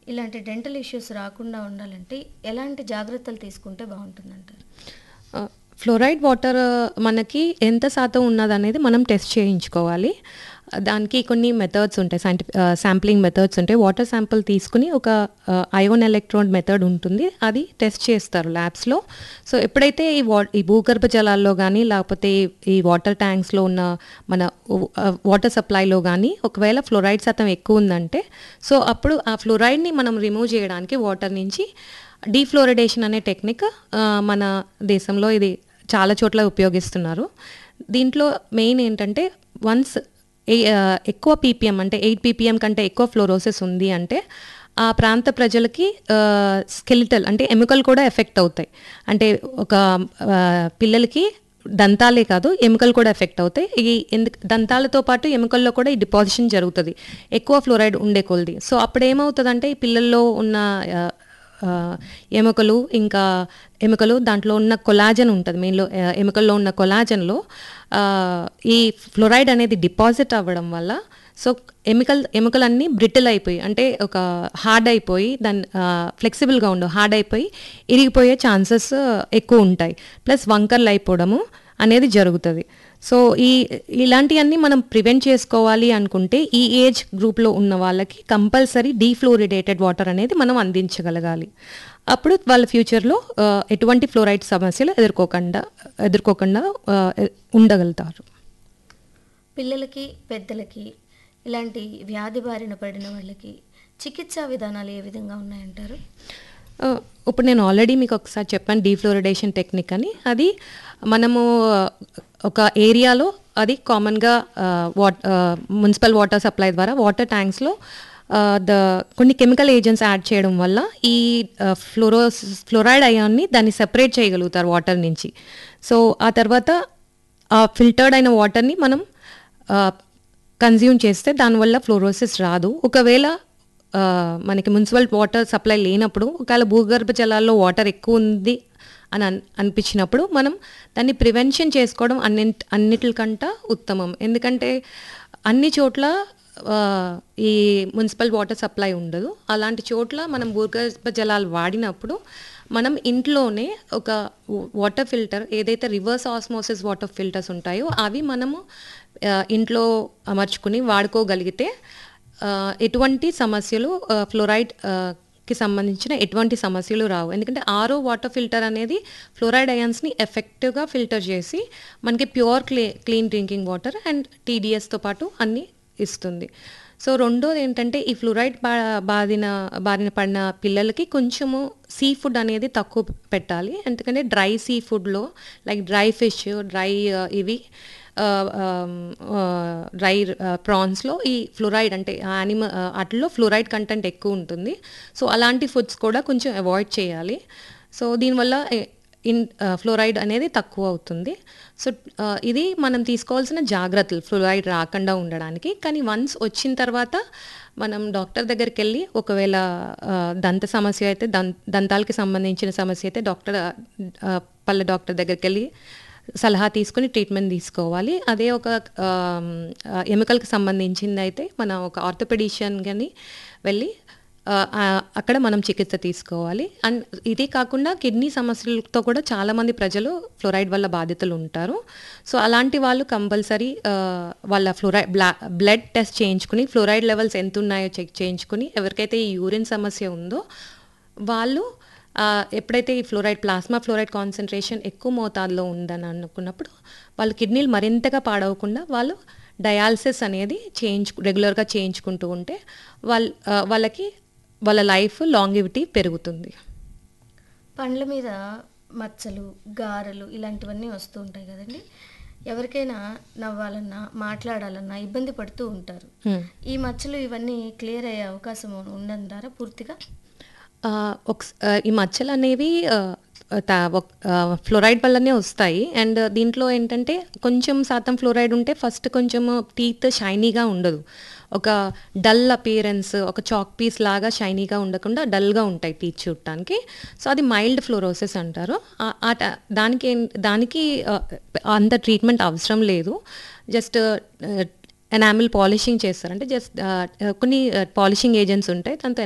ఇలాంటి dental issues రాకుండా ఉండాలంటే ఎలాంటి జాగ్రత్తలు తీసుకుంటే బాగుంటుందంటారు ఆ, ఫ్లోరైడ్ వాటర్ మనకి ఎంత శాతం ఉన్నదనేది మనం టెస్ట్ చేయించుకోవాలి దానికి కొన్ని మెథడ్స్ ఉంటాయి సైంటిఫిక్ శాంప్లింగ్ మెథడ్స్ ఉంటాయి వాటర్ శాంపుల్ తీసుకుని ఒక అయోన్ ఎలక్ట్రోడ్ మెథడ్ ఉంటుంది అది టెస్ట్ చేస్తారు ల్యాబ్స్లో సో ఎప్పుడైతే ఈ వా ఈ భూగర్భ జలాల్లో కానీ లేకపోతే ఈ వాటర్ ట్యాంక్స్లో ఉన్న మన వాటర్ సప్లైలో కానీ ఒకవేళ ఫ్లోరైడ్ శాతం ఎక్కువ ఉందంటే సో అప్పుడు ఆ ఫ్లోరైడ్ని మనం రిమూవ్ చేయడానికి వాటర్ నుంచి డీఫ్లోరిడేషన్ అనే టెక్నిక్ ఆ, మన దేశంలో ఇది చాలా చోట్ల ఉపయోగిస్తున్నారు దీంట్లో మెయిన్ ఏంటంటే వన్స్ ఎక్కువ పీపీఎం అంటే ఎయిట్ పీపీఎం కంటే ఎక్కువ ఫ్లోరోసిస్ ఉంది అంటే ఆ ప్రాంత ప్రజలకి స్కెలిటల్ అంటే ఎముకలు కూడా ఎఫెక్ట్ అవుతాయి అంటే ఒక ఆ, పిల్లలకి దంతాలే కాదు ఎముకలు కూడా ఎఫెక్ట్ అవుతాయి ఈ ఎందుకు దంతాలతో పాటు ఎముకల్లో కూడా ఈ డిపాజిషన్ జరుగుతుంది ఎక్కువ ఫ్లోరైడ్ ఉండే కొలది సో అప్పుడు ఏమవుతుందంటే ఈ పిల్లల్లో ఉన్న ఆ, ఆ, ఎముకలు ఇంకా ఎముకలు దాంట్లో ఉన్న కొలాజన్ ఉంటుంది మెయిన్లో ఆ, ఎముకల్లో ఉన్న కొలాజన్లో ఆ, ఈ ఫ్లోరైడ్ అనేది డిపాజిట్ అవ్వడం వల్ల సో ఎముకల్ ఎముకలన్నీ బ్రిటిల్ అయిపోయి అంటే ఒక హార్డ్ అయిపోయి దాని ఫ్లెక్సిబుల్గా ఉండవు హార్డ్ అయిపోయి ఇరిగిపోయే ఛాన్సెస్ ఎక్కువ ఉంటాయి ప్లస్ వంకర్లు అయిపోవడము అనేది జరుగుతుంది సో ఈ ఇలాంటివన్నీ మనం ప్రివెంట్ చేసుకోవాలి అనుకుంటే ఈ ఏజ్ గ్రూప్లో ఉన్న వాళ్ళకి కంపల్సరీ డీఫ్లోరిడేటెడ్ వాటర్ అనేది మనం అందించగలగాలి అప్పుడు వాళ్ళ ఫ్యూచర్లో ఆ, ఎటువంటి ఫ్లోరైడ్ సమస్యలు ఎదుర్కోకుండా ఎదుర్కోకుండా ఆ, ఉండగలుగుతారు పిల్లలకి పెద్దలకి ఇలాంటి వ్యాధి బారిన పడిన వాళ్ళకి చికిత్సా విధానాలు ఏ విధంగా ఉన్నాయంటారు ఆ, ఇప్పుడు నేను ఆల్రెడీ మీకు ఒకసారి చెప్పాను డీఫ్లోరిడేషన్ టెక్నిక్ అని అది మనము ఆ, ఒక ఏరియాలో అది కామన్గా వాట్ మున్సిపల్ వాటర్ సప్లై ద్వారా వాటర్ ట్యాంక్స్లో ద కొన్ని కెమికల్ ఏజెంట్స్ యాడ్ చేయడం వల్ల ఈ ఫ్లోరోస్ ఫ్లోరైడ్ అయాన్ని దాన్ని సెపరేట్ చేయగలుగుతారు వాటర్ నుంచి సో ఆ తర్వాత ఆ ఫిల్టర్డ్ అయిన వాటర్ని మనం కన్జ్యూమ్ చేస్తే దానివల్ల ఫ్లోరోసిస్ రాదు ఒకవేళ ఆ, మనకి మున్సిపల్ వాటర్ సప్లై లేనప్పుడు ఒకవేళ భూగర్భ జలాల్లో వాటర్ ఎక్కువ ఉంది అని అన్ అనిపించినప్పుడు మనం దాన్ని ప్రివెన్షన్ చేసుకోవడం అన్ని అన్నిటికంట ఉత్తమం ఎందుకంటే అన్ని చోట్ల ఆ, ఈ మున్సిపల్ వాటర్ సప్లై ఉండదు అలాంటి చోట్ల మనం భూగర్భ జలాలు వాడినప్పుడు మనం ఇంట్లోనే ఒక వాటర్ ఫిల్టర్ ఏదైతే రివర్స్ ఆస్మోసిస్ వాటర్ ఫిల్టర్స్ ఉంటాయో అవి మనము ఆ, ఇంట్లో అమర్చుకుని వాడుకోగలిగితే ఆ, ఎటువంటి సమస్యలు ఆ, ఫ్లోరైడ్ ఆ, కి సంబంధించిన ఎటువంటి సమస్యలు రావు ఎందుకంటే ఆరో వాటర్ ఫిల్టర్ అనేది ఫ్లోరైడ్ అయాన్స్ని ఎఫెక్టివ్గా ఫిల్టర్ చేసి మనకి pure clean clean drinking water and టీడీఎస్తో పాటు అన్నీ ఇస్తుంది సో రెండోది ఏంటంటే ఈ ఫ్లోరైడ్ బా బాధిన బారిన పడిన పిల్లలకి కొంచెము సీ ఫుడ్ అనేది తక్కువ పెట్టాలి ఎందుకంటే డ్రై సీ ఫుడ్లో లైక్ డ్రై ఫిష్ డ్రై ఇవి డ్రై ప్రాన్స్లో ఈ ఫ్లోరైడ్ అంటే యానిమల్ వాటిలో ఫ్లోరైడ్ కంటెంట్ ఎక్కువ ఉంటుంది సో అలాంటి ఫుడ్స్ కూడా కొంచెం అవాయిడ్ చేయాలి సో దీనివల్ల ఎ- ఇన్ ఫ్లోరైడ్ అనేది తక్కువ అవుతుంది సో ఆ, ఇది మనం తీసుకోవాల్సిన జాగ్రత్తలు ఫ్లోరైడ్ రాకుండా ఉండడానికి కానీ వన్స్ వచ్చిన తర్వాత మనం డాక్టర్ దగ్గరికి వెళ్ళి ఒకవేళ ఆ, దంత సమస్య అయితే దం దంతాలకి సంబంధించిన సమస్య అయితే డాక్టర్ ఆ, పళ్ళ డాక్టర్ దగ్గరికి వెళ్ళి సలహా తీసుకుని ట్రీట్మెంట్ తీసుకోవాలి అదే ఒక ఆమ్, ఆ, ఎముకలకు సంబంధించింది అయితే మన ఒక ఆర్థోపెడిషియన్ కానీ వెళ్ళి ఆ, ఆ, అక్కడ మనం చికిత్స తీసుకోవాలి అండ్ ఇది కాకుండా కిడ్నీ సమస్యలతో కూడా చాలామంది ప్రజలు ఫ్లోరైడ్ వల్ల బాధితులు ఉంటారు సో అలాంటి వాళ్ళు కంపల్సరీ వాళ్ళ ఫ్లోరైడ్ బ్లా బ్లడ్ టెస్ట్ చేయించుకుని ఫ్లోరైడ్ లెవెల్స్ ఎంత ఉన్నాయో చెక్ చేయించుకుని ఎవరికైతే ఈ యూరిన్ సమస్య ఉందో వాళ్ళు ఆ, ఎప్పుడైతే ఈ ఫ్లోరైడ్ ప్లాస్మా ఫ్లోరైడ్ కాన్సన్ట్రేషన్ ఎక్కువ మోతాదులో ఉందని అనుకున్నప్పుడు వాళ్ళ కిడ్నీలు మరింతగా పాడవకుండా వాళ్ళు డయాలసిస్ అనేది చేయించు రెగ్యులర్గా చేయించుకుంటూ ఉంటే వాళ్ళ ఆ, వాళ్ళకి వాళ్ళ లైఫ్ లాంగివిటీ పెరుగుతుంది పండ్ల మీద మచ్చలు గారెలు ఇలాంటివన్నీ వస్తూ ఉంటాయి కదండి ఎవరికైనా నవ్వాలన్నా మాట్లాడాలన్నా ఇబ్బంది పడుతూ ఉంటారు Hmm. ఈ మచ్చలు ఇవన్నీ క్లియర్ అయ్యే అవకాశం ఉందంటారా పూర్తిగా ఆ, ఒక ఈ మచ్చలు అనేవి ఆ, తా- ఒక- ఆ, ఫ్లోరైడ్ వల్లనే వస్తాయి అండ్ దీంట్లో ఏంటంటే కొంచెం శాతం ఫ్లోరైడ్ ఉంటే ఫస్ట్ కొంచెం టీత్ షైనీగా ఉండదు ఒక డల్ అపియరెన్స్ ఒక చాక్ పీస్ లాగా షైనీగా ఉండకుండా డల్గా ఉంటాయి టీత్ చూడటానికి సో అది మైల్డ్ ఫ్లోరోసిస్ అంటారు ఆ- ఆ ట- దానికి ఏం- దానికి ఆ, అంత ట్రీట్మెంట్ అవసరం లేదు జస్ట్ ఎనామిల్ పాలిషింగ్ చేస్తారు అంటే జస్ట్ కొన్ని పాలిషింగ్ ఏజెంట్స్ ఉంటాయి దాంతో